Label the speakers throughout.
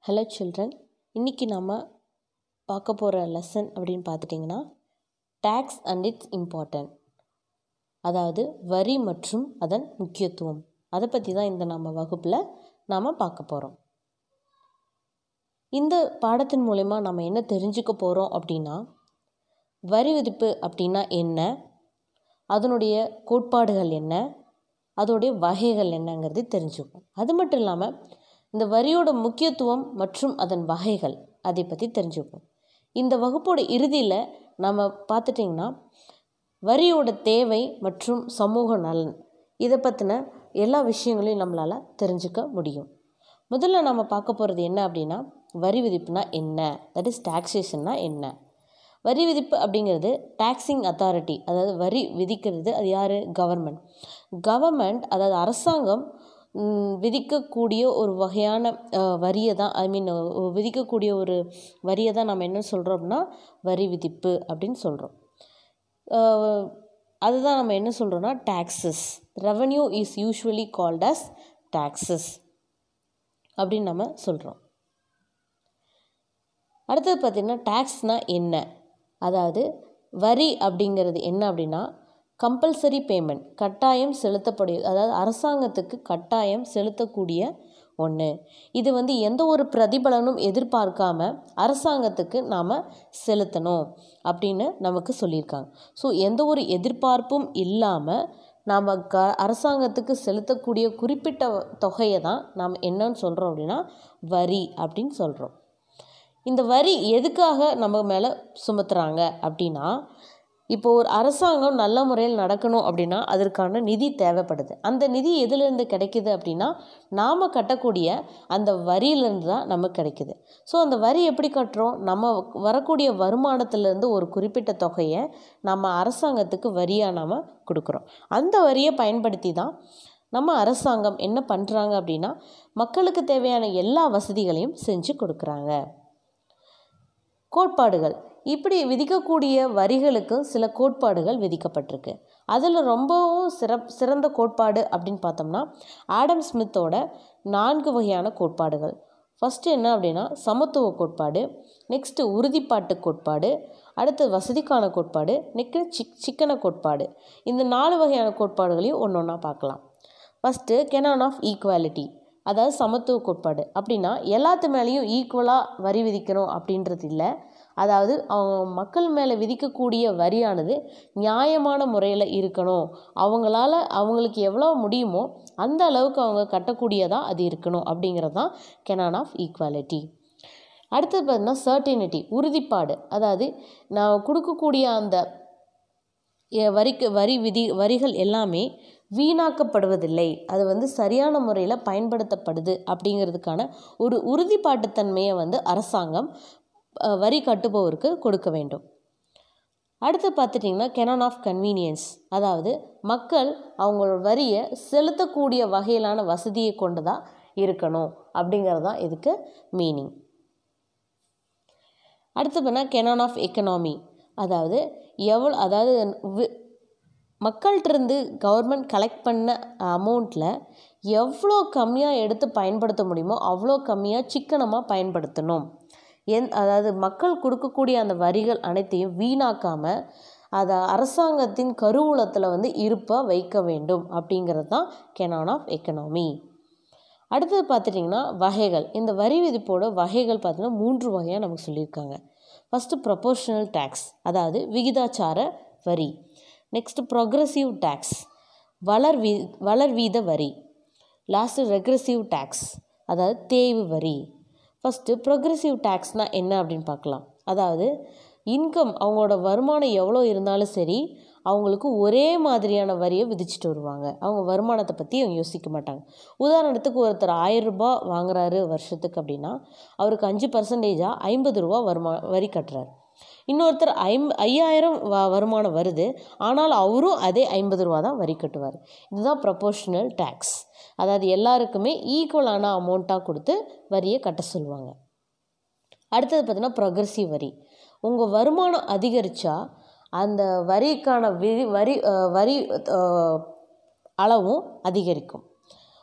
Speaker 1: hello children இன்றைக்கி நம்ம பார்க்க போகிற லெசன் அப்படின்னு பார்த்துட்டிங்கன்னா டேக்ஸ் அண்ட் இட்ஸ் இம்பார்ட்டன்ட் அதாவது வரி மற்றும் அதன் முக்கியத்துவம் அதை பற்றி தான் இந்த நம்ம வகுப்பில் நாம் பார்க்க போகிறோம் இந்த பாடத்தின் மூலயமா நம்ம என்ன தெரிஞ்சுக்க போகிறோம் அப்படின்னா வரி விதிப்பு அப்படின்னா என்ன அதனுடைய கோட்பாடுகள் என்ன அதோடைய வகைகள் என்னங்கிறது தெரிஞ்சுக்கும் அது மட்டும் இல்லாமல் இந்த வரியோட முக்கியத்துவம் மற்றும் அதன் வகைகள் அதை பற்றி தெரிஞ்சுப்போம் இந்த வகுப்போட இறுதியில் நம்ம பார்த்துட்டிங்கன்னா வரியோட தேவை மற்றும் சமூக நலன் இதை பற்றின எல்லா விஷயங்களையும் நம்மளால் தெரிஞ்சுக்க முடியும் முதல்ல நம்ம பார்க்க போகிறது என்ன அப்படின்னா வரி விதிப்புனா என்ன தட் இஸ் டாக்ஸேஷன்னா என்ன வரி விதிப்பு அப்படிங்கிறது டாக்ஸிங் அத்தாரிட்டி அதாவது வரி விதிக்கிறது அது யார் கவர்மெண்ட் கவர்மெண்ட் அதாவது அரசாங்கம் விதிக்கக்கூடிய ஒரு வகையான வரியை தான் ஐ மீன் விதிக்கக்கூடிய ஒரு வரியை தான் நம்ம என்ன சொல்கிறோம் அப்படின்னா வரி விதிப்பு அப்படின்னு சொல்கிறோம் அதுதான் நம்ம என்ன சொல்கிறோன்னா taxes revenue is usually called as taxes அப்படின்னு நம்ம சொல்கிறோம் அடுத்தது பார்த்திங்கன்னா டேக்ஸ்னால் என்ன அதாவது வரி அப்படிங்கிறது என்ன அப்படின்னா கம்பல்சரி பேமெண்ட் கட்டாயம் செலுத்தக்கூடிய அதாவது அரசாங்கத்துக்கு கட்டாயம் செலுத்தக்கூடிய ஒன்று இது வந்து எந்த ஒரு பிரதிபலனும் எதிர்பார்க்காம அரசாங்கத்துக்கு நாம் செலுத்தணும் அப்படின்னு நமக்கு சொல்லியிருக்காங்க ஸோ எந்த ஒரு எதிர்பார்ப்பும் இல்லாமல் நாம் க அரசாங்கத்துக்கு செலுத்தக்கூடிய குறிப்பிட்ட தொகையை தான் நாம் என்னன்னு சொல்கிறோம் அப்படின்னா வரி அப்படின்னு சொல்கிறோம் இந்த வரி எதுக்காக நம்ம மேலே சுமத்துறாங்க அப்படின்னா இப்போ ஒரு அரசாங்கம் நல்ல முறையில் நடக்கணும் அப்படின்னா அதற்கான நிதி தேவைப்படுது அந்த நிதி எதுலேருந்து கிடைக்குது அப்படின்னா நாம் கட்டக்கூடிய அந்த வரியிலேருந்து தான் நமக்கு கிடைக்குது ஸோ அந்த வரி எப்படி கட்டுறோம் நம்ம வரக்கூடிய வருமானத்திலேருந்து ஒரு குறிப்பிட்ட தொகையை நம்ம அரசாங்கத்துக்கு வரியாக நாம் கொடுக்குறோம் அந்த வரியை பயன்படுத்தி தான் நம்ம அரசாங்கம் என்ன பண்ணுறாங்க அப்படின்னா மக்களுக்கு தேவையான எல்லா வசதிகளையும் செஞ்சு கொடுக்குறாங்க கோட்பாடுகள் இப்படி விதிக்கக்கூடிய வரிகளுக்கு சில கோட்பாடுகள் விதிக்கப்பட்டிருக்கு அதில் ரொம்பவும் சிறப் சிறந்த கோட்பாடு அப்படின்னு பார்த்தோம்னா ஆடம் ஸ்மித்தோட நான்கு வகையான கோட்பாடுகள் ஃபஸ்ட்டு என்ன அப்படின்னா சமத்துவ கோட்பாடு நெக்ஸ்ட்டு உறுதிப்பாட்டு கோட்பாடு அடுத்து வசதிக்கான கோட்பாடு நெக்ஸ்ட்டு சிக் சிக்கன கோட்பாடு இந்த நாலு வகையான கோட்பாடுகளையும் ஒன்று ஒன்றா பார்க்கலாம் ஃபஸ்ட்டு கெனான் ஆஃப் ஈக்குவாலிட்டி அதாவது சமத்துவ கோட்பாடு அப்படின்னா எல்லாத்து மேலேயும் ஈக்குவலாக வரி விதிக்கணும் அப்படின்றது இல்லை அதாவது அவங்க மக்கள் மேலே விதிக்கக்கூடிய வரியானது நியாயமான முறையில் இருக்கணும் அவங்களால அவங்களுக்கு எவ்வளோ முடியுமோ அந்த அளவுக்கு அவங்க கட்டக்கூடியதாக அது இருக்கணும் அப்படிங்கிறது தான் கெனான் ஆஃப் ஈக்குவாலிட்டி அடுத்தது பார்த்தீங்கன்னா சர்டினிட்டி உறுதிப்பாடு அதாவது நான் கொடுக்கக்கூடிய அந்த வரிக்கு வரி விதி வரிகள் எல்லாமே வீணாக்கப்படுவதில்லை அது வந்து சரியான முறையில் பயன்படுத்தப்படுது அப்படிங்கிறதுக்கான ஒரு உறுதிப்பாட்டுத்தன்மையை வந்து அரசாங்கம் வரி கட்டுபவருக்கு கொடுக்க வேண்டும் அடுத்து பார்த்துட்டிங்கன்னா கெனான் ஆஃப் கன்வீனியன்ஸ் அதாவது மக்கள் அவங்களோட வரியை செலுத்தக்கூடிய வகையிலான வசதியை கொண்டு தான் இருக்கணும் அப்படிங்கிறது தான் இதுக்கு மீனிங் அடுத்து பண்ணால் கெனான் ஆஃப் எக்கனாமி அதாவது எவ்வளோ அதாவது மக்கள்கிட்டருந்து கவர்மெண்ட் கலெக்ட் பண்ண அமௌண்ட்டில் எவ்வளோ கம்மியாக எடுத்து பயன்படுத்த முடியுமோ அவ்வளோ கம்மியாக சிக்கனமாக பயன்படுத்தணும் எந் அதாவது மக்கள் கொடுக்கக்கூடிய அந்த வரிகள் அனைத்தையும் வீணாக்காமல் அதை அரசாங்கத்தின் கருவூலத்தில் வந்து இருப்பாக வைக்க வேண்டும் அப்படிங்கிறது தான் கெனான் ஆஃப் எக்கனாமி அடுத்தது பார்த்துட்டிங்கன்னா வகைகள் இந்த வரி விதிப்போட வகைகள் பார்த்தீங்கன்னா மூன்று வகையாக நமக்கு சொல்லியிருக்காங்க ஃபஸ்ட்டு ப்ரொபோர்ஷனல் டேக்ஸ் அதாவது விகிதாச்சார வரி நெக்ஸ்ட்டு ப்ரொக்ரெசிவ் டேக்ஸ் வளர் வீ வளர் வீத வரி லாஸ்ட்டு ரெக்ரெசிவ் டேக்ஸ் அதாவது தேய்வு வரி ஃபஸ்ட்டு ப்ரொக்ரெசிவ் டேக்ஸ்னால் என்ன அப்படின்னு பார்க்கலாம் அதாவது இன்கம் அவங்களோட வருமானம் எவ்வளோ இருந்தாலும் சரி அவங்களுக்கு ஒரே மாதிரியான வரியை விதிச்சுட்டு வருவாங்க அவங்க வருமானத்தை பற்றி அவங்க யோசிக்க மாட்டாங்க உதாரணத்துக்கு ஒருத்தர் ஆயிரம் ரூபாய் வாங்குறாரு வருஷத்துக்கு அப்படின்னா அவருக்கு அஞ்சு பர்சன்டேஜாக ஐம்பது ரூபா வருமா வரி கட்டுறாரு இன்னொருத்தர் ஐம் ஐயாயிரம் வ வருமானம் வருது ஆனால் அவரும் அதே ஐம்பது ரூபா தான் வரி கட்டுவார் இதுதான் ப்ரப்போர்ஷனல் டேக்ஸ் அதாவது எல்லாருக்குமே ஈக்குவலான அமௌண்ட்டாக கொடுத்து வரியை கட்ட சொல்லுவாங்க அடுத்தது பார்த்திங்கன்னா ப்ரொக்ரெசிவ் வரி உங்கள் வருமானம் அதிகரித்தா அந்த வரிக்கான விரி வரி வரி அளவும் அதிகரிக்கும்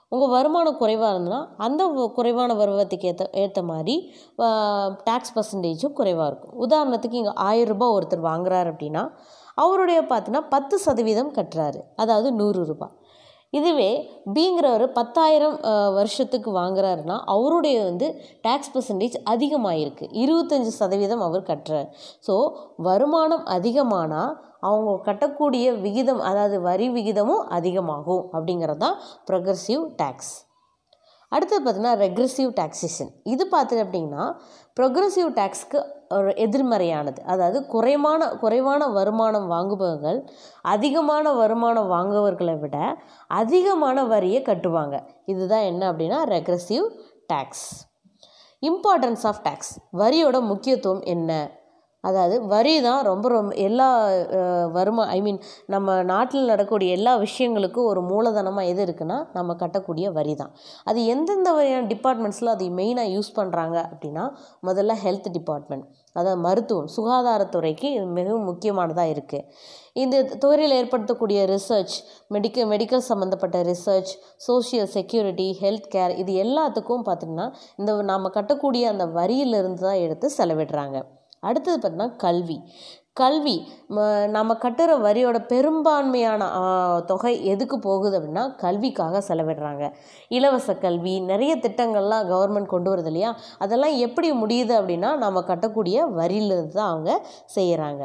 Speaker 1: உங்கள் வருமானம் குறைவாக இருந்ததுன்னா அந்த வ- குறைவான வருமானத்துக்கு ஏற்ற ஏற்ற மாதிரி டேக்ஸ் பர்சன்டேஜும் குறைவாக இருக்கும் உதாரணத்துக்கு இங்கே ஆயிரம் ரூபாய் ஒருத்தர் வாங்குறாரு அப்படின்னா அவருடைய பார்த்தீங்கன்னா பத்து சதவீதம் கட்டுறாரு அதாவது நூறு ரூபாய் இதுவே பிங்கிறவர் பத்தாயிரம் அஹ், வருஷத்துக்கு வாங்குறாருன்னா அவருடைய வந்து டேக்ஸ் பர்சன்டேஜ் அதிகமாயிருக்கு இருபத்தஞ்சி சதவீதம் அவர் கட்டுறார் ஸோ வருமானம் அதிகமானால் அவங்க கட்டக்கூடிய விகிதம் அதாவது வரி விகிதமும் அதிகமாகும் அப்படிங்கிறது தான் ப்ரொக்ரெசிவ் டேக்ஸ் அடுத்தது பார்த்தீங்கன்னா ரெக்ரெசிவ் டாக்ஸேஷன் இது பார்த்துட்டு அப்படின்னா ப்ரொக்ரெசிவ் டேக்ஸ்க்கு ஒரு எதிர்மறையானது அதாவது குறைவான குறைவான வருமானம் வாங்குபவர்கள் அதிகமான வருமானம் வாங்குபவர்களை விட அதிகமான வரியை கட்டுவாங்க இதுதான் என்ன அப்படின்னா regressive tax importance of tax வரியோட முக்கியத்துவம் என்ன அதாவது வரி தான் ரொம்ப ரொம்ப எல்லா அஹ், வருமா ஐ மீன் நம்ம நாட்டில் நடக்கக்கூடிய எல்லா விஷயங்களுக்கும் ஒரு மூலதனமாக எது இருக்குன்னா நம்ம கட்டக்கூடிய வரி தான் அது எந்தெந்த வகையான டிபார்ட்மெண்ட்ஸில் அது மெயினாக யூஸ் பண்ணுறாங்க அப்படின்னா முதல்ல ஹெல்த் டிபார்ட்மெண்ட் அதாவது மருத்துவம் சுகாதாரத்துறைக்கு இது மிகவும் முக்கியமானதாக இருக்குது இந்த துறையில் ஏற்படுத்தக்கூடிய ரிசர்ச் மெடிக்கல் மெடிக்கல் சம்மந்தப்பட்ட research social security health care இது எல்லாத்துக்கும் பார்த்திங்கன்னா இந்த நாம் கட்டக்கூடிய அந்த வரியிலிருந்து தான் எடுத்து செலவிடுறாங்க அடுத்தது பார்த்தீங்கன்னா கல்வி கல்வி ம, நம்ம கட்டுற வரியோட பெரும்பான்மையான ஆ, தொகை எதுக்கு போகுது அப்படின்னா கல்விக்காக செலவிடுறாங்க இலவச கல்வி நிறைய திட்டங்கள்லாம் கவர்மெண்ட் கொண்டு வருது இல்லையா அதெல்லாம் எப்படி முடியுது அப்படின்னா நம்ம கட்டக்கூடிய வரியிலிருந்து தான் அவங்க செய்கிறாங்க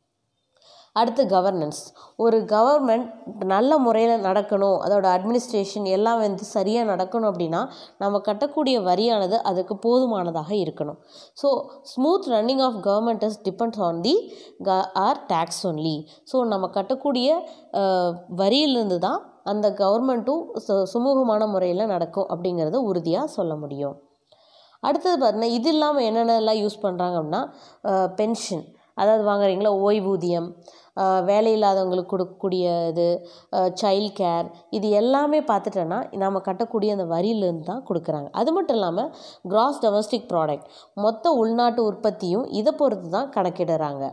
Speaker 1: அடுத்து கவர்னன்ஸ் ஒரு கவர்மெண்ட் நல்ல முறையில் நடக்கணும் அதோட அட்மினிஸ்ட்ரேஷன் எல்லாம் வந்து சரியாக நடக்கணும் அப்படின்னா நம்ம கட்டக்கூடிய வரியானது அதுக்கு போதுமானதாக இருக்கணும் so smooth running of government is depends on the க ஆர் டேக்ஸ் ஒன்லி ஸோ நம்ம கட்டக்கூடிய அஹ், வரியிலிருந்து தான் அந்த கவர்மெண்ட்டும் சு சுமூகமான முறையில் நடக்கும் அப்படிங்கிறத உறுதியாக சொல்ல முடியும் அடுத்தது பார்த்தீங்கன்னா இது இல்லாமல் என்னென்னலாம் யூஸ் பண்ணுறாங்க அப்படின்னா பென்ஷன் அதாவது வாங்குறீங்களா ஓய்வூதியம் அஹ், வேலை இல்லாதவங்களுக்கு கொடுக்கக்கூடிய இது சைல்ட் கேர் இது எல்லாமே பார்த்துட்டோன்னா நம்ம கட்டக்கூடிய அந்த வரியிலேருந்து தான் கொடுக்குறாங்க அது மட்டும் இல்லாமல் கிராஸ் டொமஸ்டிக் ப்ராடக்ட் மொத்த உள்நாட்டு உற்பத்தியும் இதை பொறுத்து தான் கணக்கிடுறாங்க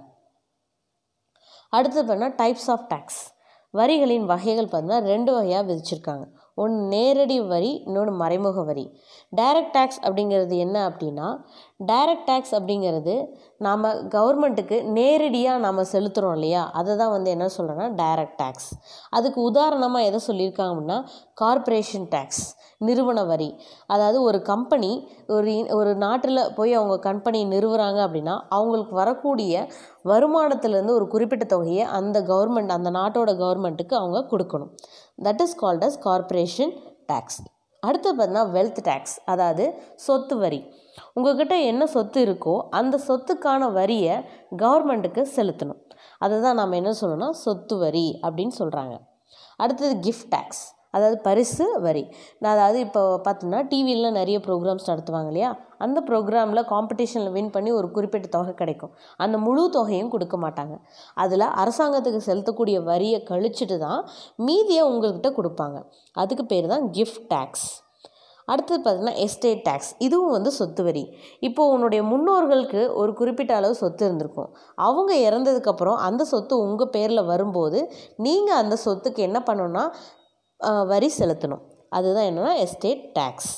Speaker 1: அடுத்தது பார்த்தீங்கன்னா டைப்ஸ் ஆஃப் டேக்ஸ் வரிகளின் வகைகள் பார்த்தீங்கன்னா ரெண்டு வகையாக விதிச்சிருக்காங்க ஒன்று நேரடி வரி இன்னொன்று மறைமுக வரி டைரக்ட் டேக்ஸ் அப்படிங்கிறது என்ன அப்படின்னா டைரக்ட் டேக்ஸ் அப்படிங்கிறது நாம் கவர்மெண்ட்டுக்கு நேரடியாக நாம் செலுத்துகிறோம் இல்லையா அதை தான் வந்து என்ன சொல்கிறோன்னா டைரக்ட் டேக்ஸ் அதுக்கு உதாரணமாக எதை சொல்லியிருக்காங்க அப்படின்னா கார்ப்பரேஷன் டேக்ஸ் நிறுவன வரி அதாவது ஒரு கம்பெனி ஒரு இ- ஒரு நாட்டில் போய் அவங்க கம்பெனி நிறுவுறாங்க அப்படின்னா அவங்களுக்கு வரக்கூடிய வருமானத்திலேருந்து ஒரு குறிப்பிட்ட தொகையை அந்த கவர்மெண்ட் அந்த நாட்டோட கவர்மெண்ட்டுக்கு அவங்க கொடுக்கணும் that is called as corporation tax அடுத்து பார்த்தீங்கன்னா வெல்த் டேக்ஸ் அதாவது சொத்து வரி உங்ககிட்ட என்ன சொத்து இருக்கோ அந்த சொத்துக்கான வரியை கவர்மெண்ட்டுக்கு செலுத்தணும் அதை தான் நம்ம என்ன சொல்லணும்னா சொத்து வரி அப்படின்னு சொல்கிறாங்க அடுத்தது கிஃப்ட் டேக்ஸ் அதாவது பரிசு வரி நான் அதாவது இப்போ பார்த்தோன்னா டிவியில் நிறைய ப்ரோக்ராம்ஸ் நடத்துவாங்க இல்லையா அந்த ப்ரோக்ராமில் காம்படிஷனில் வின் பண்ணி ஒரு குறிப்பிட்ட தொகை கிடைக்கும் அந்த முழு தொகையும் கொடுக்க மாட்டாங்க அதில் அரசாங்கத்துக்கு செலுத்தக்கூடிய வரியை கழிச்சிட்டு தான் மீதியை உங்கள்கிட்ட கொடுப்பாங்க அதுக்கு பேர் தான் கிஃப்ட் டேக்ஸ் அடுத்தது பார்த்தீங்கன்னா எஸ்டேட் டேக்ஸ் இதுவும் வந்து சொத்து வரி இப்போ உன்னுடைய முன்னோர்களுக்கு ஒரு குறிப்பிட்ட அளவு சொத்து இருந்திருக்கும் அவங்க இறந்ததுக்கப்புறம் அந்த சொத்து உங்கள் பேரில் வரும்போது நீங்கள் அந்த சொத்துக்கு என்ன பண்ணணும்னா ஆஹ், வரி செலுத்தணும் அதுதான் என்னென்னா எஸ்டேட் டேக்ஸ்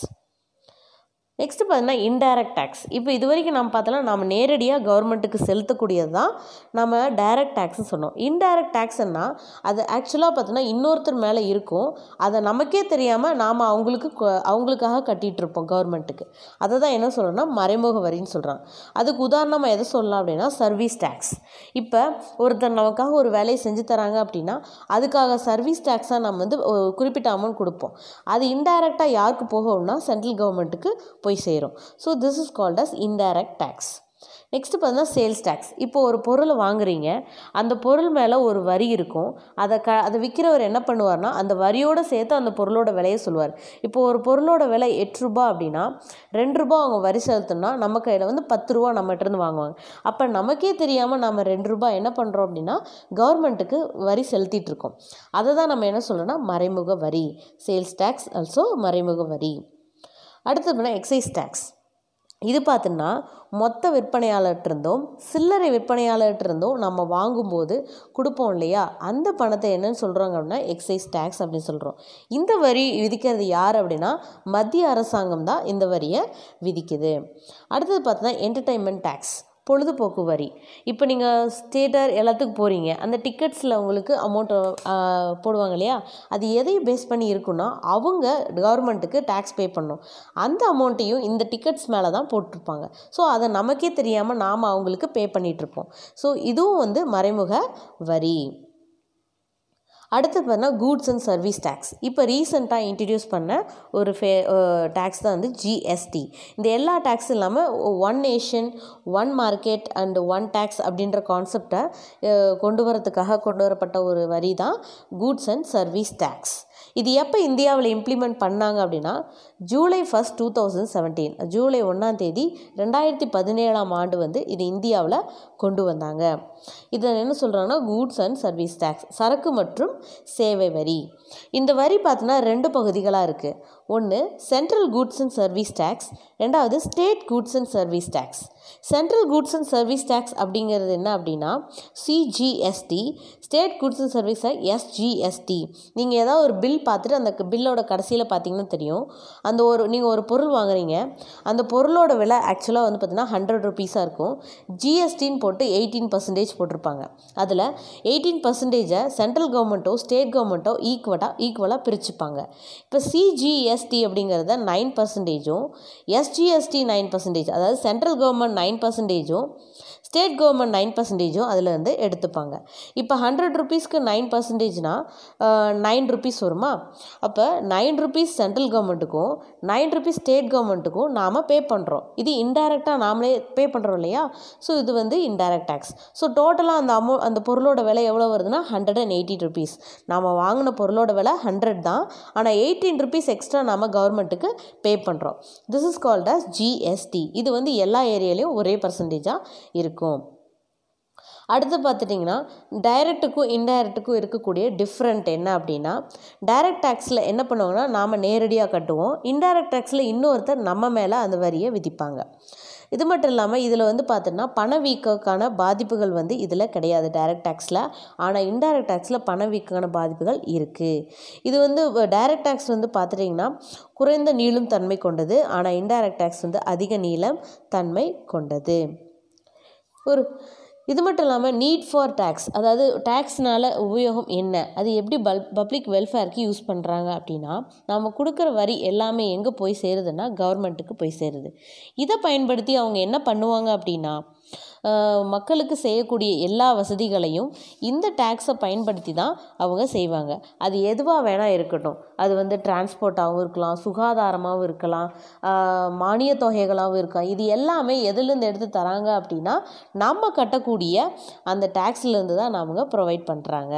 Speaker 1: நெக்ஸ்ட்டு பார்த்தீங்கன்னா இன்டைரக்ட் டேக்ஸ் இப்போ இது வரைக்கும் நம்ம பார்த்தோம்னா நம்ம நேரடியாக கவர்மெண்ட்டுக்கு செலுத்தக்கூடியது தான் நம்ம டைரக்ட் டேக்ஸ்னு சொன்னோம் இன்டைரக்ட் டேக்ஸ்னா அது ஆக்சுவலாக பார்த்தோன்னா இன்னொருத்தர் மேலே இருக்கும் அதை நமக்கே தெரியாமல் நாம் அவங்களுக்கு கொ- அவங்களுக்காக கட்டிகிட்டு இருப்போம் கவர்மெண்ட்டுக்கு அதை தான் என்ன சொல்கிறோன்னா மறைமுக வரின்னு சொல்கிறாங்க அதுக்கு உதாரணமாக எதை சொல்லலாம் அப்படின்னா சர்வீஸ் டேக்ஸ் இப்போ ஒருத்தர் நமக்காக ஒரு வேலையை செஞ்சு தராங்க அப்படின்னா அதுக்காக சர்வீஸ் டேக்ஸாக நம்ம வந்து ஒரு குறிப்பிட்ட அமௌண்ட் கொடுப்போம் அது இன்டைரக்டாக யாருக்கு போகும்னா சென்ட்ரல் கவர்மெண்ட்டுக்கு போய் சேரும் so this is called as indirect tax next பார்த்தீங்கன்னா சேல்ஸ் டேக்ஸ் இப்போ ஒரு பொருளை வாங்குறீங்க அந்த பொருள் மேலே ஒரு வரி இருக்கும் அதை க அதை விற்கிறவர் என்ன பண்ணுவார்னா அந்த வரியோடு சேர்த்து அந்த பொருளோட விலையை சொல்லுவார் இப்போ ஒரு பொருளோட விலை எட்டு ரூபா அப்படின்னா ரெண்டு ரூபா அவங்க வரி செலுத்தினா நம்ம கையில் வந்து பத்து ரூபா நம்மகிட்ட இருந்து வாங்குவாங்க அப்போ நமக்கே தெரியாமல் நம்ம ரெண்டு ரூபா என்ன பண்ணுறோம் அப்படின்னா கவர்மெண்ட்டுக்கு வரி செலுத்திட்டு இருக்கோம் அதை தான் நம்ம என்ன சொல்கிறோன்னா மறைமுக வரி சேல்ஸ் டேக்ஸ் ஆல்சோ மறைமுக வரி அடுத்து பார்த்தீங்கன்னா எக்ஸைஸ் டேக்ஸ் இது பார்த்தோன்னா மொத்த விற்பனையாளர்கிட்டருந்தும் சில்லறை விற்பனையாளர்கிட்டருந்தும் நம்ம வாங்கும்போது கொடுப்போம் இல்லையா அந்த பணத்தை என்னன்னு சொல்கிறாங்க அப்படின்னா எக்ஸைஸ் டேக்ஸ் அப்படின்னு சொல்கிறோம் இந்த வரி விதிக்கிறது யார் அப்படின்னா மத்திய அரசாங்கம் தான் இந்த வரியை விதிக்குது அடுத்தது பார்த்தோன்னா என்டர்டைன்மெண்ட் டேக்ஸ் பொழுதுபோக்கு வரி இப்போ நீங்கள் ஸ்டேட்டர் எல்லாத்துக்கும் போகிறீங்க அந்த டிக்கெட்ஸில் உங்களுக்கு அமௌண்ட் போடுவாங்க இல்லையா அது எதை பேஸ் பண்ணி இருக்குன்னா அவங்க கவர்மெண்ட்டுக்கு டேக்ஸ் பே பண்ணும் அந்த அமௌண்ட்டையும் இந்த டிக்கெட்ஸ் மேலே தான் போட்டிருப்பாங்க ஸோ அதை நமக்கே தெரியாமல் நாம் அவங்களுக்கு பே பண்ணிகிட்ருப்போம் ஸோ இதுவும் வந்து மறைமுக வரி அடுத்து பார்த்தா கூட்ஸ் அண்ட் சர்வீஸ் டேக்ஸ் இப்போ ரீசெண்டாக இன்ட்ரடியூஸ் பண்ண ஒரு ஃபே டேக்ஸ் தான் வந்து ஜிஎஸ்டி இந்த எல்லா டேக்ஸ் இல்லாமல் one nation one market and one tax அப்படின்ற கான்செப்டை கொண்டு வரதுக்காக கொண்டு வரப்பட்ட ஒரு வரி தான் கூட்ஸ் அண்ட் சர்வீஸ் டேக்ஸ் இது எப்போ இந்தியாவில் இம்ப்ளிமெண்ட் பண்ணாங்க அப்படின்னா July first two thousand seventeen ஜூலை ஒன்றாம் தேதி ரெண்டாயிரத்தி பதினேழாம் ஆண்டு வந்து இது இந்தியாவில் கொண்டு வந்தாங்க இதில் என்ன சொல்கிறாங்கன்னா கூட்ஸ் அண்ட் சர்வீஸ் டேக்ஸ் சரக்கு மற்றும் சேவை வரி இந்த வரி பார்த்தோன்னா ரெண்டு பகுதிகளாக இருக்குது ஒன்று central goods and service tax ரெண்டாவது state goods and service tax central goods and service tax அப்படிங்கிறது என்ன அப்படின்னா CGST state goods and service SGST நீங்கள் ஏதாவது ஒரு பில் பார்த்துட்டு அந்த பில்லோட கடைசியில் பார்த்தீங்கன்னா தெரியும் அந்த ஒரு நீங்கள் ஒரு பொருள் வாங்குறீங்க அந்த பொருளோட விலை ஆக்சுவலாக வந்து பார்த்தீங்கன்னா ஹண்ட்ரட் ருபீஸாக இருக்கும் ஜிஎஸ்டின்னு போட்டு எயிட்டீன் பர்சன்டேஜ் போட்டிருப்பாங்க அதில் எயிட்டீன் பர்சன்டேஜை சென்ட்ரல் கவர்மெண்ட்டோ ஸ்டேட் கவர்மெண்ட்டோ ஈக்குவலாக ஈக்குவலாக பிரிச்சுப்பாங்க இப்போ சிஜிஎஸ்டி அப்படிங்கிறத நைன் பர்சன்டேஜும் எஸ்ஜிஎஸ்டி நைன் பர்சன்டேஜ் அதாவது சென்ட்ரல் கவர்மெண்ட் நைன் பர்சன்டேஜும் ஸ்டேட் கவர்மெண்ட் நைன் பர்சன்டேஜும் அதில் வந்து எடுத்துப்பாங்க இப்போ ஹண்ட்ரட் ருபீஸ்க்கு நைன் பர்சன்டேஜ்னா நைன் ருபீஸ் வருமா அப்போ நைன் ருபீஸ் சென்ட்ரல் கவர்மெண்ட்டுக்கும் நைன் ருபீஸ் ஸ்டேட் கவர்மெண்ட்டுக்கும் நாம் பே பண்ணுறோம் இது இன்டைரக்டாக நாமளே பே பண்ணுறோம் இல்லையா ஸோ இது வந்து இன்டைரக்ட் டேக்ஸ் ஸோ டோட்டலாக அந்த அமௌ அந்த பொருளோட விலை எவ்வளோ வருதுன்னா ஹண்ட்ரட் அண்ட் எயிட்டி ருபீஸ் நாம் வாங்கின பொருளோட விலை ஹண்ட்ரட் தான் ஆனால் எயிட்டீன் ருபீஸ் எக்ஸ்ட்ரா நம்ம கவர்மெண்ட்டுக்கு பே பண்ணுறோம் this is called as GST இது வந்து எல்லா ஏரியாலையும் ஒரே பர்சன்டேஜாக இருக்கும் அடுத்து பார்த்துட்டிங்கன்னா டைரக்ட்டுக்கும் இன்டைரக்ட்டுக்கும் இருக்கக்கூடிய டிஃப்ரெண்ட் என்ன அப்படின்னா டைரக்ட் டேக்ஸில் என்ன பண்ணுவாங்கன்னா நாம் நேரடியாக கட்டுவோம் இன்டைரக்ட் டேக்ஸில் இன்னொருத்தர் நம்ம மேலே அந்த வரியை விதிப்பாங்க இது மட்டும் இல்லாமல் இதில் வந்து பார்த்தோன்னா பணவீக்கக்கான பாதிப்புகள் வந்து இதில் கிடையாது டைரக்ட் டேக்ஸில் ஆனால் இன்டைரக்ட் டேக்ஸில் பணவீக்கான பாதிப்புகள் இருக்குது இது வந்து டைரக்ட் டேக்ஸ் வந்து பார்த்துட்டிங்கன்னா குறைந்த நீளும் தன்மை கொண்டது ஆனால் இன்டைரக்ட் டேக்ஸ் வந்து அதிக நீளம் தன்மை கொண்டது ஒரு இது மட்டும் இல்லாமல் நீட் ஃபார் டேக்ஸ் அதாவது டேக்ஸ்னால உபயோகம் என்ன அது எப்படி பல் பப்ளிக் வெல்ஃபேருக்கு யூஸ் பண்ணுறாங்க அப்படின்னா நம்ம கொடுக்குற வரி எல்லாமே எங்கே போய் சேருதுன்னா கவர்மெண்ட்டுக்கு போய் சேருது இதை பயன்படுத்தி அவங்க என்ன பண்ணுவாங்க அப்படின்னா மக்களுக்கு செய்யக்கூடிய எல்லா வசதிகளையும் இந்த டேக்ஸை பயன்படுத்தி தான் அவங்க செய்வாங்க அது எதுவாக வேணால் இருக்கட்டும் அது வந்து டிரான்ஸ்போர்ட்டாகவும் இருக்கலாம் சுகாதாரமாகவும் இருக்கலாம் மானிய தொகைகளாகவும் இருக்கலாம் இது எல்லாமே எதுலேருந்து எடுத்து தராங்க அப்படின்னா நம்ம கட்டக்கூடிய அந்த டேக்ஸ்லேருந்து தான் அவங்க ப்ரொவைட் பண்ணுறாங்க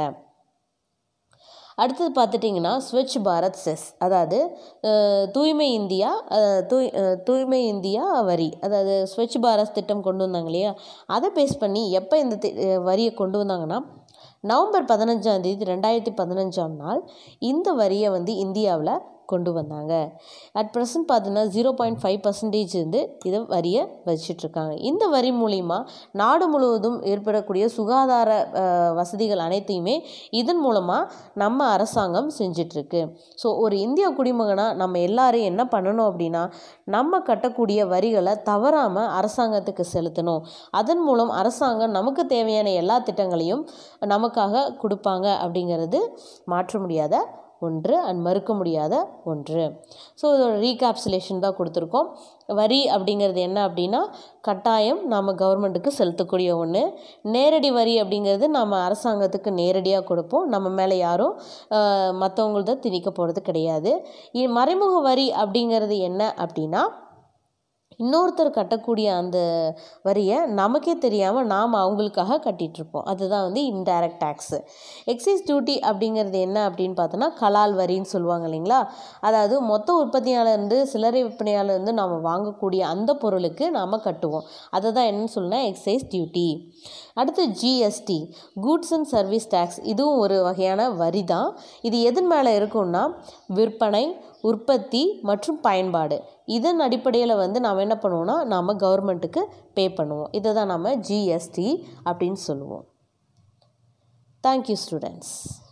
Speaker 1: அடுத்தது பார்த்துட்டிங்கன்னா ஸ்வச் பாரத் செஸ் அதாவது தூய்மை இந்தியா தூய் தூய்மை இந்தியா வரி அதாவது ஸ்வச் பாரத் திட்டம் கொண்டு வந்தாங்க இல்லையா அதை பேஸ் பண்ணி எப்போ இந்த வரியை கொண்டு வந்தாங்கன்னா நவம்பர் பதினஞ்சாம் தேதி ரெண்டாயிரத்தி பதினஞ்சாம் நாள் இந்த வரியை வந்து இந்தியாவில் கொண்டு வந்தாங்க அட் ப்ரெசன்ட் பார்த்தீங்கன்னா ஜீரோ பாயிண்ட் ஃபைவ் பர்சன்டேஜ் வந்து இதை வரியை வச்சிட்ருக்காங்க இந்த வரி மூலிமா நாடு முழுவதும் ஏற்படக்கூடிய சுகாதார வசதிகள் அனைத்தையுமே இதன் மூலமாக நம்ம அரசாங்கம் செஞ்சிட்ருக்கு ஸோ ஒரு இந்திய குடிமகனாக நம்ம எல்லாரும் என்ன பண்ணணும் அப்படின்னா நம்ம கட்டக்கூடிய வரிகளை தவறாமல் அரசாங்கத்துக்கு செலுத்தணும் அதன் மூலம் அரசாங்கம் நமக்கு தேவையான எல்லா திட்டங்களையும் நமக்காக கொடுப்பாங்க அப்படிங்கிறது மாற்ற முடியாத ஒன்று அண்ட் மறுக்க முடியாத ஒன்று ஸோ இதோட ரீகாப்சுலேஷன் தான் கொடுத்துருக்கோம் வரி அப்படிங்கிறது என்ன அப்படின்னா கட்டாயம் நாம் கவர்மெண்ட்டுக்கு செலுத்தக்கூடிய ஒன்று நேரடி வரி அப்படிங்கிறது நம்ம அரசாங்கத்துக்கு நேரடியாக கொடுப்போம் நம்ம மேலே யாரும் மற்றவங்கள்த திணிக்க போகிறது கிடையாது மறைமுக வரி அப்படிங்கிறது என்ன அப்படின்னா இன்னொருத்தர் கட்டக்கூடிய அந்த வரியை நமக்கே தெரியாமல் நாம் அவங்களுக்காக கட்டிகிட்ருப்போம் அதுதான் வந்து இன்டைரக்ட் டேக்ஸு எக்ஸைஸ் டியூட்டி அப்படிங்கிறது என்ன அப்படின்னு பார்த்தோன்னா கலால் வரின்னு சொல்லுவாங்க இல்லைங்களா அதாவது மொத்த உற்பத்தியாளர்ந்து சில்லறை விற்பனையாளர்ந்து நாம் வாங்கக்கூடிய அந்த பொருளுக்கு நாம் கட்டுவோம் அதை தான் என்னன்னு சொல்லுனா எக்ஸைஸ் டியூட்டி அடுத்து GST goods and service tax இதுவும் ஒரு வகையான வரி தான் இது எதன் மேலே இருக்கும்னா விற்பனை உற்பத்தி மற்றும் பயன்பாடு இதன் அடிப்படையில் வந்து நாம் என்ன பண்ணுவோம்னா நாம் கவர்மெண்ட்டுக்கு பே பண்ணுவோம் இதை தான் நம்ம ஜிஎஸ்டி அப்படின்னு சொல்லுவோம் தேங்க்யூ ஸ்டூடெண்ட்ஸ்